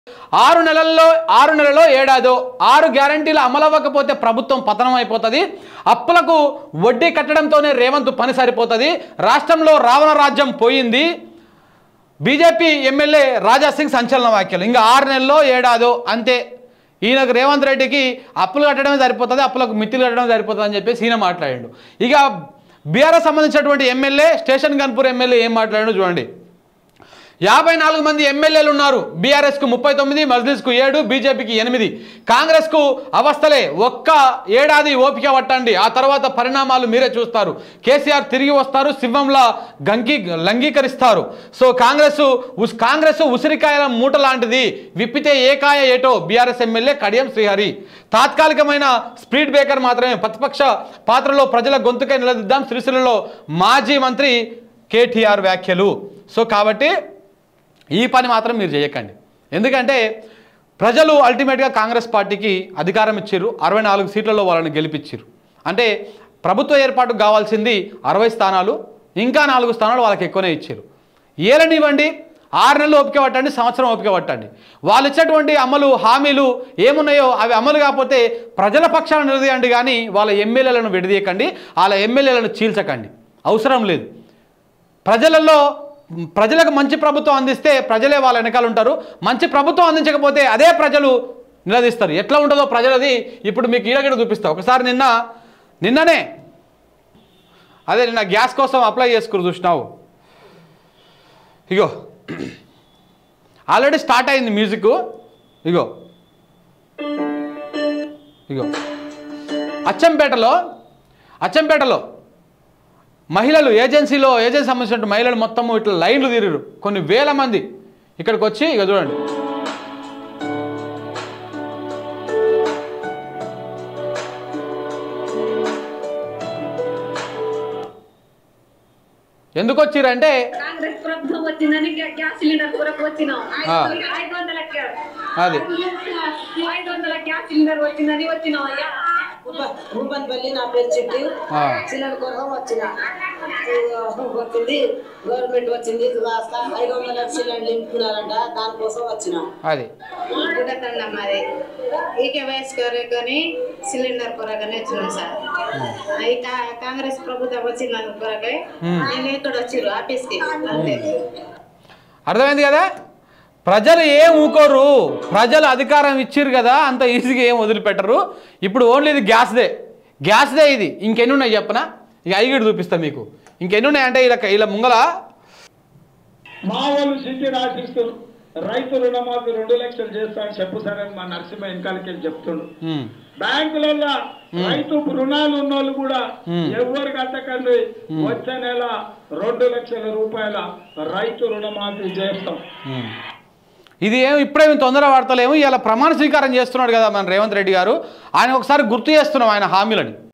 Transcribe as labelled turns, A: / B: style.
A: ఆరు నెలల్లో ఆరు నెలలో ఏడాదో ఆరు గ్యారంటీలు అమలవ్వకపోతే ప్రభుత్వం పతనం అయిపోతుంది అప్పులకు వడ్డీ కట్టడంతోనే రేవంత్ పని సరిపోతుంది రాష్ట్రంలో రావణ రాజ్యం పోయింది బీజేపీ ఎమ్మెల్యే రాజా సింగ్ సంచలన వ్యాఖ్యలు ఇంకా ఆరు నెలల్లో ఏడాదో అంతే ఈయనకు రేవంత్ రెడ్డికి అప్పులు కట్టడమే సరిపోతుంది అప్పులకు మిత్తులు కట్టడం సరిపోతుంది అని చెప్పేసి ఈయన మాట్లాడాడు ఇక బీఆర్ఎస్ సంబంధించినటువంటి ఎమ్మెల్యే స్టేషన్ గన్పూర్ ఎమ్మెల్యే ఏం మాట్లాడాడో చూడండి యాభై నాలుగు మంది ఎమ్మెల్యేలు ఉన్నారు బీఆర్ఎస్కు ముప్పై తొమ్మిది మజ్లిస్కు ఏడు బీజేపీకి ఎనిమిది కాంగ్రెస్కు అవస్థలే ఒక్క ఏడాది ఓపిక పట్టండి ఆ తర్వాత పరిణామాలు మీరే చూస్తారు కేసీఆర్ తిరిగి వస్తారు సింహంలా గంకి లంగీకరిస్తారు సో కాంగ్రెస్ ఉస్ కాంగ్రెస్ ఉసిరికాయల మూట లాంటిది విప్పితే ఏకాయ ఏటో బీఆర్ఎస్ ఎమ్మెల్యే కడియం శ్రీహరి తాత్కాలికమైన స్పీడ్ బ్రేకర్ మాత్రమే ప్రతిపక్ష పాత్రలో ప్రజల గొంతుకై నిలదిద్దాం సిరిసిల్లలో మాజీ మంత్రి కేటీఆర్ వ్యాఖ్యలు సో కాబట్టి ఈ పని మాత్రం మీరు చేయకండి ఎందుకంటే ప్రజలు అల్టిమేట్గా కాంగ్రెస్ పార్టీకి అధికారం ఇచ్చారు అరవై నాలుగు సీట్లలో వాళ్ళని గెలిపించారు అంటే ప్రభుత్వ ఏర్పాటుకు కావాల్సింది అరవై స్థానాలు ఇంకా నాలుగు స్థానాలు వాళ్ళకి ఎక్కువనే ఇచ్చారు ఏలనివ్వండి ఆరు నెలలు ఓపిక పట్టండి సంవత్సరం ఓపిక పట్టండి వాళ్ళు ఇచ్చేటువంటి అమలు హామీలు ఏమున్నాయో అవి అమలు కాకపోతే ప్రజల పక్షాన నిలదీయండి కానీ వాళ్ళ ఎమ్మెల్యేలను విడదీయకండి వాళ్ళ ఎమ్మెల్యేలను చీల్చకండి అవసరం లేదు ప్రజలలో ప్రజలకు మంచి ప్రభుత్వం అందిస్తే ప్రజలే వాళ్ళ వెనకాల ఉంటారు మంచి ప్రభుత్వం అందించకపోతే అదే ప్రజలు నిలదీస్తారు ఎట్లా ఉంటుందో ప్రజలది ఇప్పుడు మీకు ఈడగడ చూపిస్తా ఒకసారి నిన్న నిన్ననే అదే నిన్న గ్యాస్ కోసం అప్లై చేసుకుని చూసినావు ఇగో ఆల్రెడీ స్టార్ట్ అయింది మ్యూజిక్ ఇగో ఇగో అచ్చంపేటలో అచ్చంపేటలో మహిళలు ఏజెన్సీలో ఏజెన్సీ సంబంధించిన మహిళలు మొత్తము ఇట్లా లైన్లు తిరిగారు కొన్ని వేల మంది ఇక్కడికి వచ్చి ఇక చూడండి ఎందుకు వచ్చిరంటే
B: కాంగ్రెస్ ప్రభుత్వం వచ్చిందని గ్యా- గ్యాస్ సిలిండర్ కొరకు వచ్చినాం
A: ఆ.
B: ఐదు వందల గ్యా-
A: అది
B: ఐదు వందల గ్యాస్ సిలిండర్ వచ్చిందని వచ్చినాం అయ్యా
C: రూపన్ పల్లి నా పేరు చెప్పి
A: ఆ.
C: చిల్లర కోసం వచ్చిన వచ్చింది గవర్నమెంట్ వచ్చింది కాస్త ఐదు వందల సిలిండర్ నింపుకున్నారంట దానికోసం వచ్చిన
A: అది
B: గుడ్డతండ మాది ఈకే వయస్ కొరకని సిలిండర్ కొరకని వచ్చినాం సార్ ఈ కా- కాంగ్రెస్ ప్రభుత్వం వచ్చినందు కొరకై నేను ఇక్కడ వచ్చిర్రు ఆఫీస్కి అంతే
A: అర్థమైంది కదా ప్రజలు ఏం ఊకోరు ప్రజలు అధికారం ఇచ్చిర్రు కదా అంత ఈజీగా ఏం వదిలిపెట్టరు ఇప్పుడు ఓన్లీ ఇది గ్యాస్దే గ్యాస్దే ఇది ఇంకెన్ని ఉన్నాయి చెప్పనా ఇక ఐగిడి చూపిస్తా మీకు ఇంకెన్ని ఉన్నాయి అంటే ఇలా ఇలా ముంగల
D: మా వాళ్ళు సిటీ రాసిస్తారు రైతు రుణమాఫీ రెండు లక్షలు చేస్తాను చెప్పు సార్ అని మా నరసింహ వెనకాలకి వెళ్ళి చెప్తుండు
A: ఉమ్,
D: బ్యాంకులలో రైతు రుణాలు ఉన్న వాళ్ళు కూడా
A: మ్మ్.
D: ఎవరు కట్టకండి వచ్చే నెల రెండు లక్షల రూపాయల రైతు రుణమాఫీ చేస్తాం
A: ఉమ్. ఇది ఏం ఇప్పుడేమి తొందర పడతలేము ఇలా ప్రమాణ స్వీకారం చేస్తున్నాడు కదా మన రేవంత్ రెడ్డి గారు ఆయన ఒకసారి గుర్తు చేస్తున్నాం ఆయన హామీలని